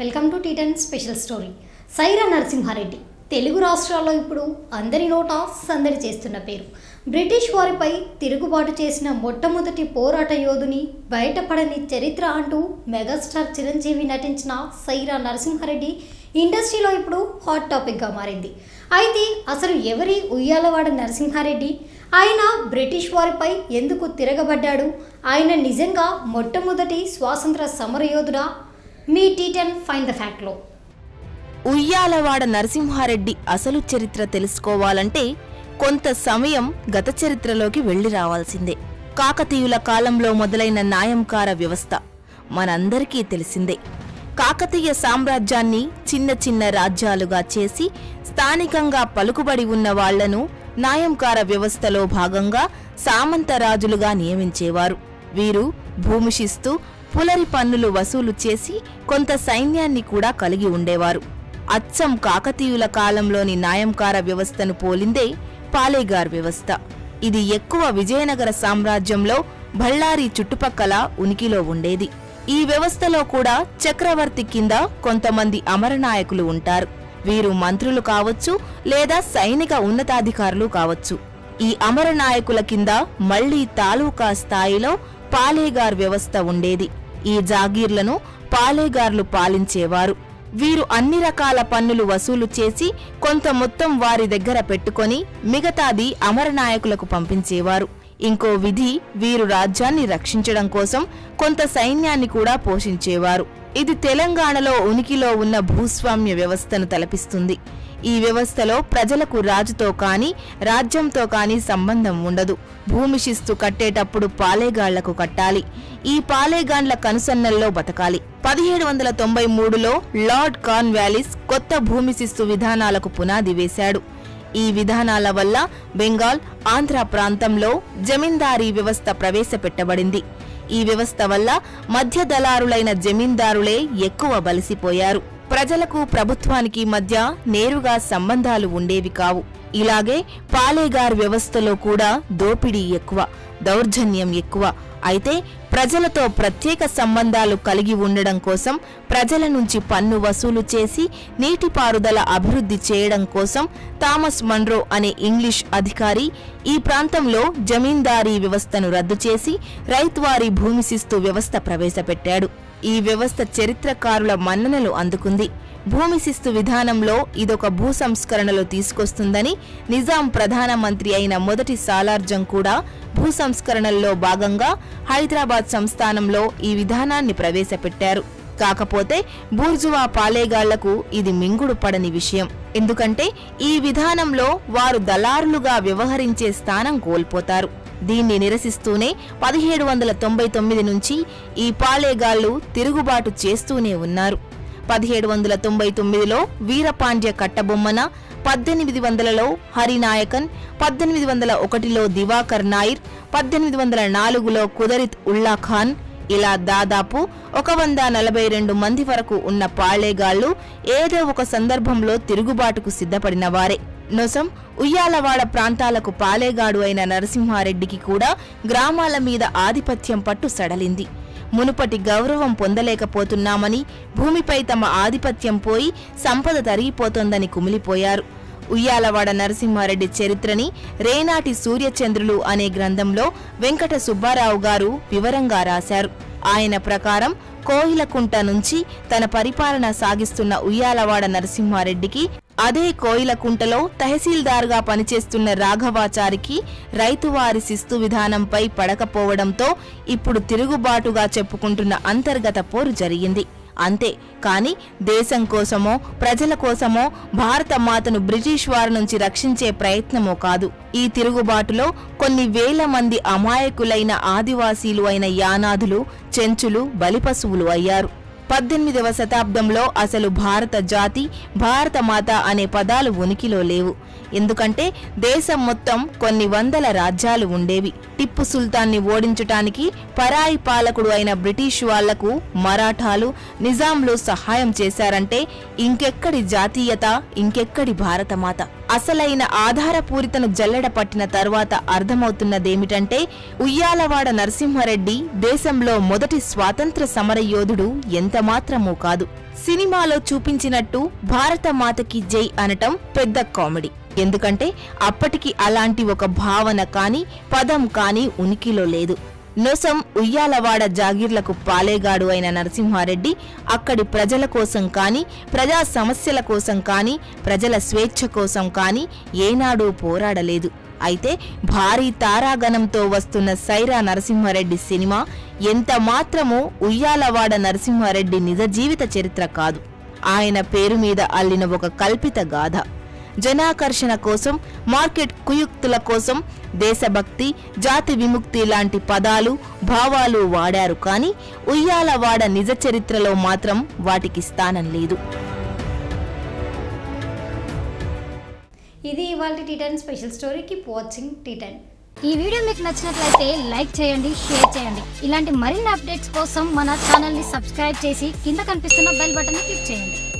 welcome to టీటన్ special story Sye Raa Narasimha Reddy Telugu రాష్ట్రాల్లో ఇప్పుడు అందరి నోట సందడి చేస్తున్న పేరు బ్రిటిష్ వారిపై తిరుగుబాటు చేసిన మొట్టమొదటి పోరాట యోధుని బయటపడని చరిత్ర అంటూ మెగాస్టార్ చిరంజీవి నటించిన సైరా నరసింహారెడ్డి ఇండస్ట్రీలో ఇప్పుడు హాట్ టాపిక్గా మారింది అయితే అసలు ఎవరి ఉయ్యాలవాడ నరసింహారెడ్డి ఆయన బ్రిటిష్ వారిపై ఎందుకు తిరగబడ్డాడు ఆయన నిజంగా మొట్టమొదటి స్వాతంత్ర సమరయోధుడా మీ టీటెన్ ఫైన్ ద ఫ్యాక్ట్లో ఉయ్యాలవాడ నరసింహారెడ్డి అసలు చరిత్ర తెలుసుకోవాలంటే కొంత సమయం గత చరిత్రలోకి వెళ్లి రావాల్సిందే కాకతీయుల కాలంలో మొదలైన న్యాయంకార వ్యవస్థ మనందరికీ తెలిసిందే కాకతీయ సామ్రాజ్యాన్ని చిన్న చిన్న రాజ్యాలుగా చేసి స్థానికంగా పలుకుబడి ఉన్న వాళ్లను న్యాయంకార వ్యవస్థలో భాగంగా సామంతరాజులుగా నియమించేవారు వీరు భూమిషిస్తూ పులరి పన్నులు వసూలు చేసి కొంత సైన్యాన్ని కూడా కలిగి ఉండేవారు అచ్చం కాకతీయుల కాలంలోని న్యాయంకార వ్యవస్థను పోలిందే పాలేగార్ వ్యవస్థ ఇది ఎక్కువ విజయనగర సామ్రాజ్యంలో బళ్ళారి చుట్టుపక్కల ఉనికిలో ఉండేది ఈ వ్యవస్థలో కూడా చక్రవర్తి కింద కొంతమంది అమరనాయకులు ఉంటారు వీరు మంత్రులు కావచ్చు లేదా సైనిక ఉన్నతాధికారులు కావచ్చు ఈ అమరనాయకుల కింద మళ్లీ తాలూకా స్థాయిలో పాలేగార్ వ్యవస్థ ఉండేది ఈ జాగీర్లను పాలేగార్లు పాలించేవారు వీరు అన్ని రకాల పన్నులు వసూలు చేసి కొంత మొత్తం వారి దగ్గర పెట్టుకొని మిగతాది అమరనాయకులకు పంపించేవారు ఇంకో విధి వీరు రాజ్యాన్ని రక్షించడం కోసం కొంత సైన్యాన్ని కూడా పోషించేవారు ఇది తెలంగాణలో ఉనికిలో ఉన్న భూస్వామ్య వ్యవస్థను తలపిస్తుంది ఈ వ్యవస్థలో ప్రజలకు రాజుతో కాని రాజ్యంతో కాని సంబంధం ఉండదు భూమి శిస్తు కట్టేటప్పుడు పాలేగాళ్లకు కట్టాలి ఈ పాలేగాండ్ల కనుసన్నల్లో బతకాలి పదిహేడు వందల తొంభై మూడులో లార్డ్ కార్న్వాలిస్ కొత్త భూమి శిస్తు విధానాలకు పునాది వేశాడు ఈ విధానాల వల్ల బెంగాల్ ఆంధ్ర ప్రాంతంలో జమీందారీ వ్యవస్థ ప్రవేశపెట్టబడింది ఈ వ్యవస్థ వల్ల మధ్య దళారులైన జమీందారులే ఎక్కువ బలిసిపోయారు ప్రజలకు ప్రభుత్వానికి మధ్య నేరుగా సంబంధాలు ఉండేవి కావు ఇలాగే పాలేగార్ వ్యవస్థలో కూడా దోపిడీ ఎక్కువ దౌర్జన్యం ఎక్కువ అయితే ప్రజలతో ప్రత్యేక సంబంధాలు కలిగి ఉండడం కోసం ప్రజల నుంచి పన్ను వసూలు చేసి నీటిపారుదల అభివృద్ధి చేయడం కోసం థామస్ మన్రో అనే ఇంగ్లీష్ అధికారి ఈ ప్రాంతంలో జమీందారీ వ్యవస్థను రద్దు చేసి రైతువారీ భూమి శిస్తు వ్యవస్థ ప్రవేశపెట్టాడు ఈ వ్యవస్థ చరిత్రకారుల మన్ననలు అందుకుంది భూమి శిస్తు విధానంలో ఇదొక భూ సంస్కరణలో తీసుకొస్తుందని నిజాం ప్రధానమంత్రి అయిన మొదటి సాలార్జంగ్ కూడా భూ సంస్కరణల్లో భాగంగా హైదరాబాద్ సంస్థానంలో ఈ విధానాన్ని ప్రవేశపెట్టారు కాకపోతే బూర్జువా పాలేగాళ్లకు ఇది మింగుడు పడని విషయం ఎందుకంటే ఈ విధానంలో వారు దళారులుగా వ్యవహరించే స్థానం కోల్పోతారు దీన్ని నిరసిస్తూనే పదిహేడు వందల తొంభై తొమ్మిది నుంచి ఈ పాలేగాళ్లు తిరుగుబాటు చేస్తూనే ఉన్నారు పదిహేడు వందల తొంభై తొమ్మిదిలో వీరపాండ్య కట్టబొమ్మన పద్దెనిమిది వందలలో హరినాయకన్ పద్దెనిమిది వందల ఒకటిలో దివాకర్ నాయిర్ పద్దెనిమిది వందల నాలుగులో కుదరిత్ ఉల్లా ఖాన్ ఇలా దాదాపు ఒక వంద నలభై రెండు మంది వరకు ఉన్న పాళేగాళ్లు ఏదో ఒక సందర్భంలో తిరుగుబాటుకు సిద్ధపడిన వారే నొసం ఉయ్యాలవాడ ప్రాంతాలకు పాలేగాడు అయిన నరసింహారెడ్డికి కూడా గ్రామాల మీద ఆధిపత్యం పట్టు సడలింది మునుపటి గౌరవం పొందలేకపోతున్నామని భూమిపై తమ ఆధిపత్యం పోయి సంపద తరిగిపోతోందని కుమిలిపోయారు ఉయ్యాలవాడ నరసింహారెడ్డి చరిత్రని రేనాటి సూర్యచంద్రులు అనే గ్రంథంలో వెంకట సుబ్బారావు గారు వివరంగా రాశారు ఆయన ప్రకారం కోయిలకుంట నుంచి తన పరిపాలన సాగిస్తున్న ఉయ్యాలవాడ నరసింహారెడ్డికి అదే కోయిలకుంటలో తహసీల్దార్గా పనిచేస్తున్న రాఘవాచారికి రైతువారి శిస్తు విధానంపై పడకపోవడంతో ఇప్పుడు తిరుగుబాటుగా చెప్పుకుంటున్న అంతర్గత పోరు జరిగింది అంతే కాని దేశం కోసమో ప్రజల కోసమో భారత మాతను బ్రిటిష్ వారి నుంచి రక్షించే ప్రయత్నమో కాదు ఈ తిరుగుబాటులో కొన్ని వేల మంది అమాయకులైన ఆదివాసీలు అయిన యానాదులు చెంచులు బలిపశువులు అయ్యారు పద్దెనిమిదవ శతాబ్దంలో అసలు భారత జాతి భారత మాత అనే పదాలు ఉనికిలో లేవు ఎందుకంటే దేశం మొత్తం కొన్ని వందల రాజ్యాలు ఉండేవి టిప్పు సుల్తాన్ని ఓడించటానికి పరాయి పాలకుడు అయిన బ్రిటిష్ వాళ్లకు మరాఠాలు నిజాంలు సహాయం చేశారంటే ఇంకెక్కడి జాతీయత ఇంకెక్కడి భారతమాత అసలైన ఆధారపూరితను జల్లెడ పట్టిన తర్వాత అర్థమవుతున్నదేమిటంటే ఉయ్యాలవాడ నరసింహారెడ్డి దేశంలో మొదటి స్వాతంత్ర సమరయోధుడు ఎంతమాత్రమూ కాదు సినిమాలో చూపించినట్టు భారత మాతకి జై అనటం పెద్ద కామెడీ ఎందుకంటే అప్పటికి అలాంటి ఒక భావన కాని పదం కాని ఉనికిలో లేదు నొసం ఉయ్యాలవాడ జాగీర్లకు పాలేగాడు అయిన నరసింహారెడ్డి అక్కడి ప్రజల కోసం కాని ప్రజా సమస్యల కోసం కాని ప్రజల స్వేచ్ఛ కోసం కాని ఏనాడూ పోరాడలేదు అయితే భారీ తారాగణంతో వస్తున్న సైరా నరసింహారెడ్డి సినిమా ఎంత మాత్రమూ ఉయ్యాలవాడ నరసింహారెడ్డి నిజ జీవిత చరిత్ర కాదు ఆయన పేరు మీద అల్లిన ఒక కల్పిత గాథ జనాకర్షణ కోసం మార్కెట్ కుయుక్తుల కోసం దేశభక్తి జాతి విముక్తి లాంటి పదాలు భావాలు వాడారు కానీ ఉయ్యాలవాడ నిజ చరిత్రలో మాత్రం వాటికి స్థానం లేదు ఇది ఇవాళ T ten special story keep watching T ten ఈ వీడియో మీకు నచ్చినట్లయితే లైక్ చేయండి షేర్ చేయండి ఇలాంటి మరిన్ని అప్డేట్స్ కోసం మన ఛానల్ని సబ్స్క్రైబ్ చేసి కింద కనిపిస్తున్న బెల్ బటన్ని క్లిక్ చేయండి